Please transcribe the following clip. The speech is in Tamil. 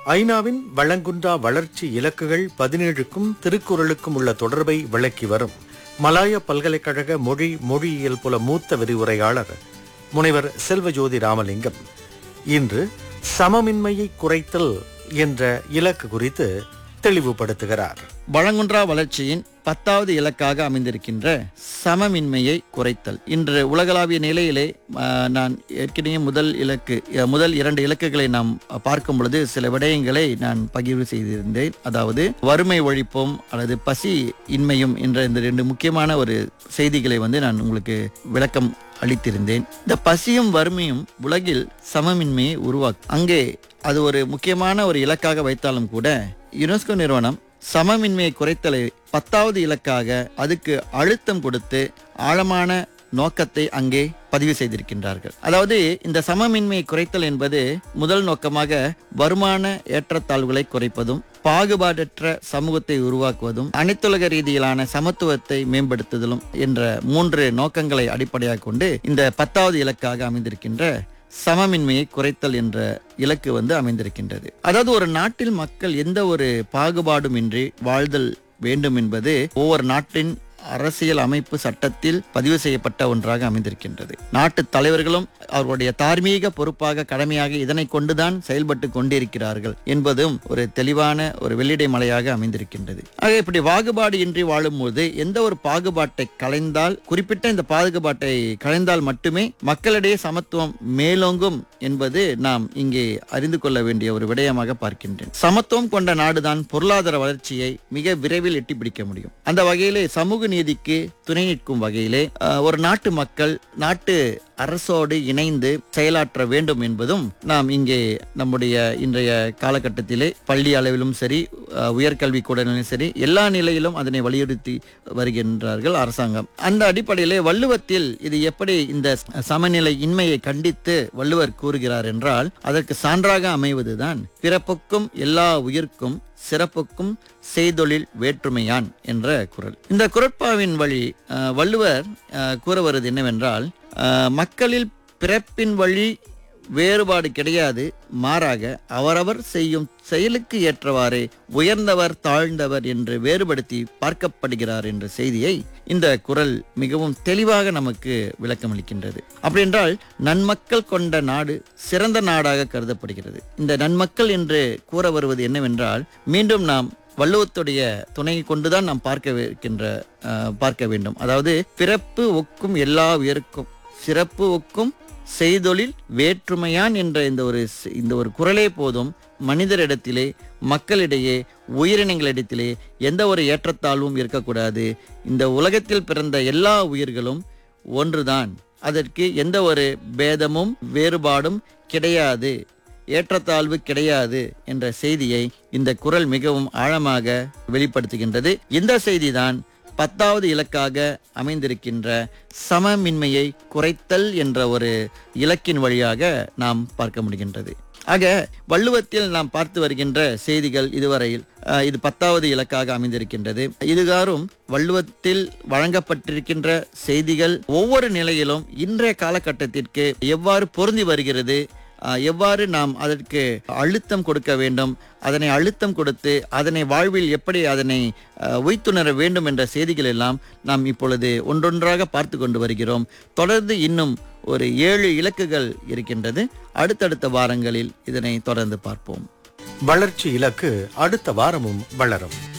ஐநாவின் வளங்குன்றா வளர்ச்சி இலக்குகள் பதினேழுக்கும் திருக்குறளுக்கும் உள்ள தொடர்பை விளக்கி வரும் மலாய பல்கலைக்கழக மொழி மொழியியல் புல மூத்த விரிவுரையாளர் முனைவர் செல்வஜோதி ராமலிங்கம் இன்று சமமின்மையை குறைத்தல் என்ற இலக்கு குறித்து தெளிவுபடுத்துகிறார் வளங்குன்றா வளர்ச்சியின் பத்தாவது இலக்காக அமைந்திருக்கின்ற சமமின்மையை குறைத்தல் இன்று உலகளாவிய நிலையிலே ஆஹ், நான் ஏற்கனவே முதல் இலக்கு அஹ், முதல் இரண்டு இலக்குகளை நாம் பார்க்கும் பொழுது சில விடயங்களை நான் பகிர்வு செய்திருந்தேன் அதாவது வறுமை ஒழிப்பும் அல்லது பசி இன்மையும் என்ற இந்த ரெண்டு முக்கியமான ஒரு செய்திகளை வந்து நான் உங்களுக்கு விளக்கம் அளித்திருந்தேன் இந்த பசியும் வறுமையும் உலகில் சமமின்மையை உருவாக்கும் அங்கே அது ஒரு முக்கியமான ஒரு இலக்காக வைத்தாலும் கூட யுனெஸ்கோ நிறுவனம் சமமின்மையை குறைத்தலை பத்தாவது இலக்காக அதுக்கு அழுத்தம் கொடுத்து ஆழமான நோக்கத்தை அங்கே பதிவு செய்திருக்கின்றார்கள் அதாவது இந்த சமமின்மையை குறைத்தல் என்பது முதல் நோக்கமாக வருமான ஏற்றத்தாழ்வுகளை குறைப்பதும் பாகுபாடற்ற சமூகத்தை உருவாக்குவதும் அனைத்துலக ரீதியிலான சமத்துவத்தை மேம்படுத்துதலும் என்ற மூன்று நோக்கங்களை அடிப்படையாக கொண்டு இந்த பத்தாவது இலக்காக அமைந்திருக்கின்ற சமமின்மையை குறைத்தல் என்ற இலக்கு வந்து அமைந்திருக்கின்றது அதாவது ஒரு நாட்டில் மக்கள் எந்த ஒரு பாகுபாடுமின்றி வாழ்தல் வேண்டும் என்பது ஒவ்வொரு நாட்டின் அரசியல் அமைப்பு சட்டத்தில் பதிவு செய்யப்பட்ட ஒன்றாக அமைந்திருக்கின்றது நாட்டு தலைவர்களும் அவர்களுடைய தார்மீக பொறுப்பாக கடமையாக இதனை கொண்டுதான் செயல்பட்டு கொண்டிருக்கிறார்கள் என்பதும் ஒரு தெளிவான ஒரு வெள்ளிடை மலையாக அமைந்திருக்கின்றது ஆக இப்படி பாகுபாடு இன்றி வாழும்போது எந்த ஒரு பாகுபாட்டை களைந்தால் குறிப்பிட்ட இந்த பாகுபாட்டை களைந்தால் மட்டுமே மக்களிடையே சமத்துவம் மேலோங்கும் என்பது நாம் இங்கே அறிந்து கொள்ள வேண்டிய ஒரு விடயமாக பார்க்கின்றேன் சமத்துவம் கொண்ட நாடுதான் பொருளாதார வளர்ச்சியை மிக விரைவில் எட்டி பிடிக்க முடியும் அந்த வகையிலே சமூக நீதிக்கு துணை நிற்கும் வகையிலே அஹ், ஒரு நாட்டு மக்கள் நாட்டு அரசோடு இணைந்து செயலாற்ற வேண்டும் என்பதும் நாம் இங்கே நம்முடைய இன்றைய காலகட்டத்திலே பள்ளி அளவிலும் சரி அஹ், உயர்கல்வி கூடங்களிலும் சரி எல்லா நிலையிலும் அதனை வலியுறுத்தி வருகின்றார்கள் அரசாங்கம் அந்த அடிப்படையிலே வள்ளுவத்தில் இது எப்படி இந்த சமநிலை இன்மையை கண்டித்து வள்ளுவர் கூறுகிறார் என்றால் அதற்கு சான்றாக அமைவதுதான் பிறப்புக்கும் எல்லா உயிர்க்கும் சிறப்புக்கும் செய்தொழில் வேற்றுமையான் என்ற குரல் இந்த குரட்பாவின் வழி அஹ், வள்ளுவர் அஹ், கூற வருவது என்னவென்றால் அஹ், மக்களில் பிறப்பின் வழி வேறுபாடு கிடையாது மாறாக அவரவர் செய்யும் செயலுக்கு ஏற்றவாறே உயர்ந்தவர் தாழ்ந்தவர் என்று வேறுபடுத்தி பார்க்கப்படுகிறார் என்ற செய்தியை இந்த குரல் மிகவும் தெளிவாக நமக்கு விளக்கமளிக்கின்றது அப்படி என்றால் நன்மக்கள் கொண்ட நாடு சிறந்த நாடாக கருதப்படுகிறது இந்த நன்மக்கள் என்று கூற வருவது என்னவென்றால் மீண்டும் நாம் வள்ளுவத்துடைய துணை கொண்டுதான் நாம் பார்க்க இருக்கின்ற அஹ், பார்க்க வேண்டும் அதாவது பிறப்பு ஒக்கும் எல்லா உயர்க்கும் சிறப்பு ஒக்கும் செய்தொழில் வேற்றுமையான் என்ற இந்த ஒரு ஸ்- இந்த ஒரு குரலே போதும் மனிதரிடத்திலே மக்களிடையே உயிரினங்களிடத்திலே எந்த ஒரு ஏற்றத்தாழ்வும் இருக்கக்கூடாது இந்த உலகத்தில் பிறந்த எல்லா உயிர்களும் ஒன்றுதான் அதற்கு எந்த ஒரு பேதமும் வேறுபாடும் கிடையாது ஏற்றத்தாழ்வு கிடையாது என்ற செய்தியை இந்த குரல் மிகவும் ஆழமாக வெளிப்படுத்துகின்றது இந்த செய்திதான் பத்தாவது இலக்காக அமைந்திருக்கின்ற சமமின்மையை குறைத்தல் என்ற ஒரு இலக்கின் வழியாக நாம் பார்க்க முடிகின்றது ஆக வள்ளுவத்தில் நாம் பார்த்து வருகின்ற செய்திகள் இதுவரையில் அஹ், இது பத்தாவது இலக்காக அமைந்திருக்கின்றது இதுகாரும் வள்ளுவத்தில் வழங்கப்பட்டிருக்கின்ற செய்திகள் ஒவ்வொரு நிலையிலும் இன்றைய காலகட்டத்திற்கு எவ்வாறு பொருந்தி வருகிறது அஹ், எவ்வாறு நாம் அதற்கு அழுத்தம் கொடுக்க வேண்டும் அதனை அழுத்தம் கொடுத்து அதனை வாழ்வில் எப்படி அதனை அஹ், உய்த்துணர வேண்டும் என்ற செய்திகள் எல்லாம் நாம் இப்பொழுது ஒன்றொன்றாக பார்த்து கொண்டு வருகிறோம் தொடர்ந்து இன்னும் ஒரு ஏழு இலக்குகள் இருக்கின்றது அடுத்தடுத்த வாரங்களில் இதனை தொடர்ந்து பார்ப்போம் வளர்ச்சி இலக்கு அடுத்த வாரமும் வளரும்